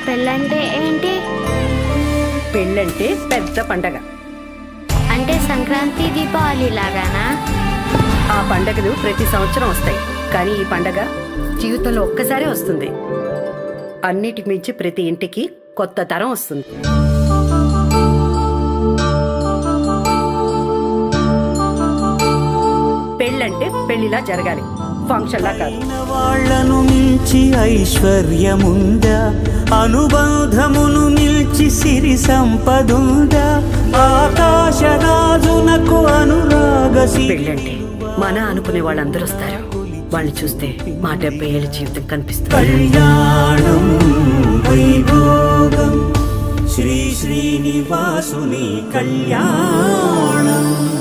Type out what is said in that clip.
పెళ్ళంటే ఏంటి పెళ్ళంటే పెద్ద పండగ అంటే సంక్రాంతి దీపావళి లాగానా ఆ పండగలు ప్రతి సంవత్సరం వస్తాయి కానీ ఈ పండగ జీవితంలో ఒక్కసారే వస్తుంది అన్నిటికి మించి ప్రతి ఇంటికి కొత్త తరం వస్తుంది పెళ్ళంటే పెళ్లిలా జరగాలి ఫంక్షన్లా కాదు వాళ్లను మించి ఐశ్వర్యముందా అనుబంధమును మిల్చి సిరి సంపదుందా ఆకాశరాజునకు అనురాగ పెళ్ళంటే మన అనుకునే వాళ్ళందరూ వస్తారు వాళ్ళని చూస్తే మా డెబ్బై ఏళ్ళ జీవితం కనిపిస్తుంది కళ్యాణం వైభోగం శ్రీ శ్రీనివాసుని కళ్యాణం